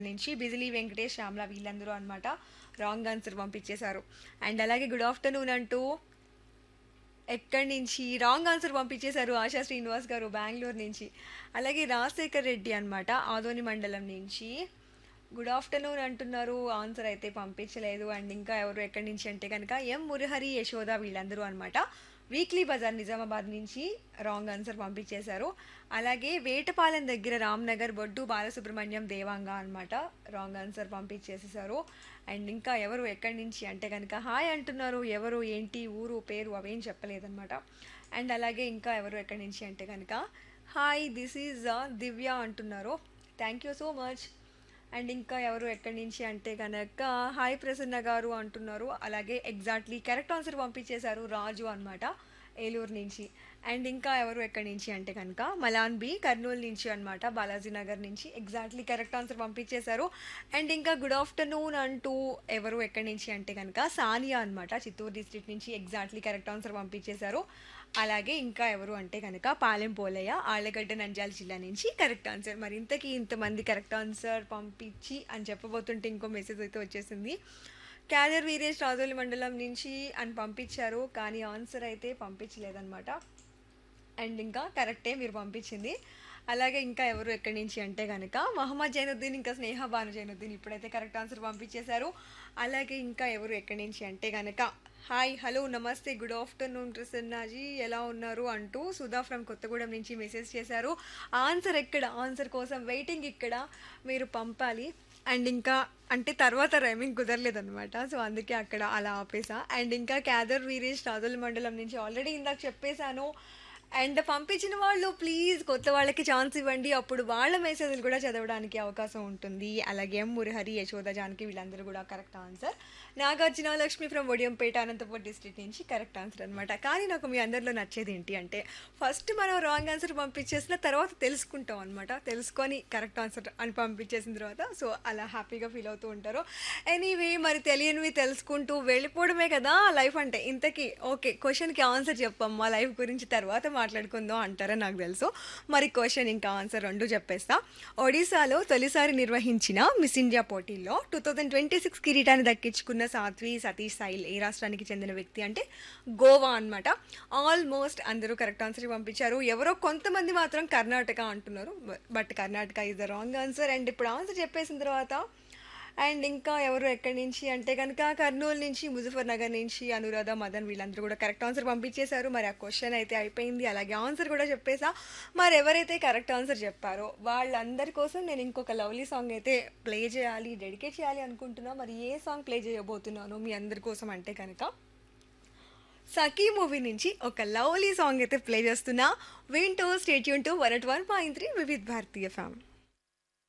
నుంచి బిజిలీ వెంకటేష్ శ్యామ్ల వీళ్ళందరూ అనమాట రాంగ్ ఆన్సర్ పంపించేశారు అండ్ అలాగే గుడ్ ఆఫ్టర్నూన్ అంటూ ఎక్కడి నుంచి రాంగ్ ఆన్సర్ పంపించేశారు ఆశా శ్రీనివాస్ గారు బెంగళూరు నుంచి అలాగే రాజశేఖర్ రెడ్డి అనమాట ఆదోని మండలం నుంచి గుడ్ ఆఫ్టర్నూన్ అంటున్నారు ఆన్సర్ అయితే పంపించలేదు అండ్ ఇంకా ఎవరు ఎక్కడి నుంచి అంటే కనుక ఎం మురహరి యశోద వీళ్ళందరూ అనమాట వీక్లీ బజార్ నిజామాబాద్ నుంచి రాంగ్ ఆన్సర్ పంపించేశారు అలాగే వేటపాలెం దగ్గర రామ్నగర్ బొడ్డు బాలసుబ్రహ్మణ్యం దేవాంగ అనమాట రాంగ్ ఆన్సర్ పంపించేసేసారు అండ్ ఇంకా ఎవరు ఎక్కడి నుంచి అంటే కనుక హాయ్ అంటున్నారు ఎవరు ఏంటి ఊరు పేరు అవేం చెప్పలేదన్నమాట అండ్ అలాగే ఇంకా ఎవరు ఎక్కడి నుంచి అంటే కనుక హాయ్ దిస్ ఈజ్ దివ్య అంటున్నారు thank you so much and ఇంకా ఎవరు ఎక్కడి నుంచి అంటే కనుక హాయ్ ప్రసన్న గారు అంటున్నారు అలాగే ఎగ్జాక్ట్లీ కరెక్ట్ ఆన్సర్ పంపించేశారు రాజు అనమాట ఏలూరు నుంచి అండ్ ఇంకా ఎవరు ఎక్కడి నుంచి అంటే కనుక మలాన్ బి కర్నూలు నుంచి అనమాట బాలాజీ నగర్ నుంచి ఎగ్జాక్ట్లీ కరెక్ట్ ఆన్సర్ పంపించేశారు అండ్ ఇంకా గుడ్ ఆఫ్టర్నూన్ అంటూ ఎవరు ఎక్కడి నుంచి అంటే కనుక సానియా అనమాట చిత్తూరు డిస్ట్రిక్ట్ నుంచి ఎగ్జాక్ట్లీ కరెక్ట్ ఆన్సర్ పంపించేశారు అలాగే ఇంకా ఎవరు అంటే కనుక పాలెం పోలయ్య ఆళ్ళగడ్డ నంద్యాల జిల్లా నుంచి కరెక్ట్ ఆన్సర్ మరి ఇంతకీ ఇంతమంది కరెక్ట్ ఆన్సర్ పంపించి అని చెప్పబోతుంటే ఇంకో మెసేజ్ అయితే వచ్చేసింది క్యాదర్ వీరేష్ రాజోలి మండలం నుంచి అని పంపించారు కానీ ఆన్సర్ అయితే పంపించలేదన్నమాట అండ్ ఇంకా కరెక్టే మీరు పంపించింది అలాగే ఇంకా ఎవరు ఎక్కడి నుంచి అంటే కనుక మహమ్మద్ జైనుద్దీన్ ఇంకా స్నేహ భాను జైనుద్దీన్ ఇప్పుడైతే కరెక్ట్ ఆన్సర్ పంపించేశారు అలాగే ఇంకా ఎవరు ఎక్కడి నుంచి అంటే కనుక hi hello namaste good afternoon Prasannaji ఎలా ఉన్నారు అంటూ సుధా ఫ్రమ్ కొత్తగూడెం నుంచి మెసేజ్ చేశారు ఆన్సర్ ఎక్కడ ఆన్సర్ కోసం వెయిటింగ్ ఇక్కడ మీరు పంపాలి అండ్ ఇంకా అంటే తర్వాత రైమింగ్ కుదరలేదనమాట సో అందుకే అక్కడ అలా ఆపేసా అండ్ ఇంకా క్యాదర్ వీరేష్ రాజుల మండలం నుంచి ఆల్రెడీ ఇందాక చెప్పేశాను అండ్ పంపించిన వాళ్ళు ప్లీజ్ కొత్త వాళ్ళకి ఛాన్స్ ఇవ్వండి అప్పుడు వాళ్ళ మెసేజ్లు కూడా చదవడానికి అవకాశం ఉంటుంది అలాగే ఎం మురహరి యశోద జానకి వీళ్ళందరూ కూడా correct answer Nagarjuna Lakshmi from Odiyampeta Anantapuram district నుంచి కరెక్ట్ ఆన్సర్ అనమాట కానీ నాకు మీ అందరిలో నచ్చేది ఏంటి అంటే ఫస్ట్ మనం రాంగ్ ఆన్సర్ పంపించేసిన తర్వాత తెలుసుకుంటాం అనమాట తెలుసుకొని కరెక్ట్ ఆన్సర్ అని పంపించేసిన తర్వాత సో అలా హ్యాపీగా ఫీల్ అవుతూ ఉంటారు ఎనీవే మరి తెలియనివి తెలుసుకుంటూ వెళ్ళిపోవడమే కదా లైఫ్ అంటే ఇంతకీ ఓకే క్వశ్చన్కి ఆన్సర్ చెప్పమ్మా లైఫ్ గురించి తర్వాత మాట్లాడుకుందాం అంటారని నాకు తెలుసు మరి క్వశ్చన్ ఇంకా ఆన్సర్ రెండు చెప్పేస్తా ఒడిశాలో తొలిసారి నిర్వహించిన మిస్ ఇండియా పోటీల్లో టూ థౌజండ్ ట్వంటీ సిక్స్ కిరీటాన్ని దక్కించుకున్న సాత్వి సతీష్ సాయిల్ ఏ రాష్ట్రానికి చెందిన వ్యక్తి అంటే గోవా అనమాట ఆల్మోస్ట్ అందరూ కరెక్ట్ ఆన్సర్ పంపించారు ఎవరో కొంతమంది మాత్రం కర్ణాటక అంటున్నారు but Karnataka is the wrong answer and ఇప్పుడు ఆన్సర్ చెప్పేసిన తర్వాత అండ్ ఇంకా ఎవరు ఎక్కడి నుంచి అంటే కనుక కర్నూలు నుంచి ముజఫర్ నగర్ నుంచి అనురాధ మదన్ వీళ్ళందరూ కూడా కరెక్ట్ ఆన్సర్ పంపించేశారు మరి ఆ క్వశ్చన్ అయితే అయిపోయింది అలాగే ఆన్సర్ కూడా చెప్పేసా మరి ఎవరైతే కరెక్ట్ ఆన్సర్ చెప్పారో వాళ్ళందరి కోసం నేను ఇంకొక లవ్లీ సాంగ్ అయితే ప్లే చేయాలి డెడికేట్ చేయాలి అనుకుంటున్నా మరి ఏ సాంగ్ ప్లే చేయబోతున్నాను మీ అందరి కోసం అంటే కనుక సఖీ మూవీ నుంచి ఒక లవ్లీ సాంగ్ అయితే ప్లే చేస్తున్నా వింటూ stay tuned to one at one point three Vividh Bharati ఫ్యామ్